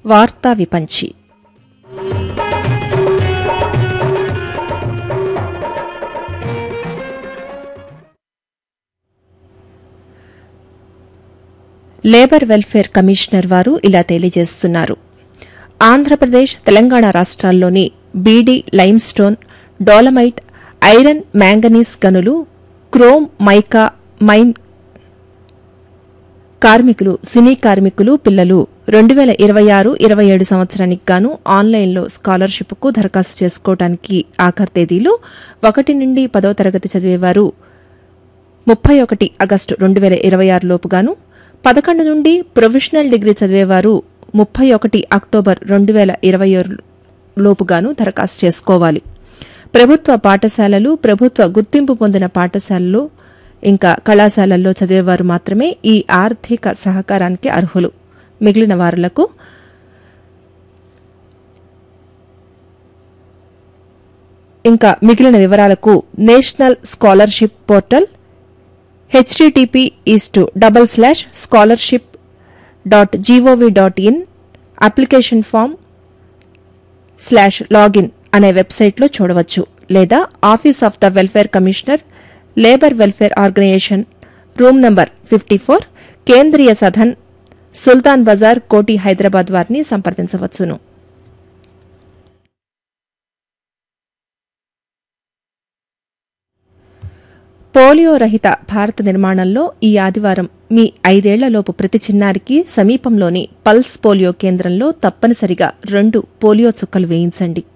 వార్తా విపంచి labour welfare commissioner వారు ఇలా తెలియజేస్తున్నారు ఆంధ్రప్రదేశ్ తెలంగాణ రాష్ట్రాల్లోని beedi limestone dolomite iron manganese గనులు క్రోమ్ మైకా మైన్ కార్మికులు సినీ కార్మికులు పిల్లలు రెండు వేల ఇరవై ఆరు ఇరవై ఏడు సంవత్సరానికి గాను ఆన్లైన్లో స్కాలర్షిప్కు దరఖాస్తు చేసుకోవడానికి ఆఖరి తేదీలు ఒకటి నుండి పదో తరగతి చదివేవారు ముప్పై ఒకటి ఆగస్టు రెండు వేల ఇరవై ఆరు లోపుగాను పదకొండు నుండి ప్రొఫెషనల్ డిగ్రీ చదివేవారు ముప్పై ఒకటి అక్టోబర్ రెండు వేల ఇరవై ఆరు లోపుగాను దరఖాస్తు చేసుకోవాలి ప్రభుత్వ పాఠశాలలు ప్రభుత్వ గుర్తింపు పొందిన పాఠశాలలు ఇంకా కళాశాలల్లో చదివేవారు మాత్రమే ఈ ఆర్థిక సహకారానికి అర్హులు మిగిలిన వారులకు ఇంకా మిగిలిన వివరాలకు national scholarship portal HTTP S to double slash scholarship dot GOV dot in application form slash login అనే వెబ్సైట్లో చూడవచ్చు లేదా office of the welfare commissioner labour welfare organisation room number fifty four Kendriya Sadan సుల్తాన్ బజార్ కోటి హైదరాబాద్ వారిని సంప్రదించవచ్చును పోలియో రహిత భారత నిర్మాణంలో ఈ ఆదివారం మీ ఐదేళ్లలోపు ప్రతి చిన్నారికి సమీపంలోని పల్స్ పోలియో కేంద్రంలో తప్పనిసరిగా రెండు పోలియో చుక్కలు వేయించండి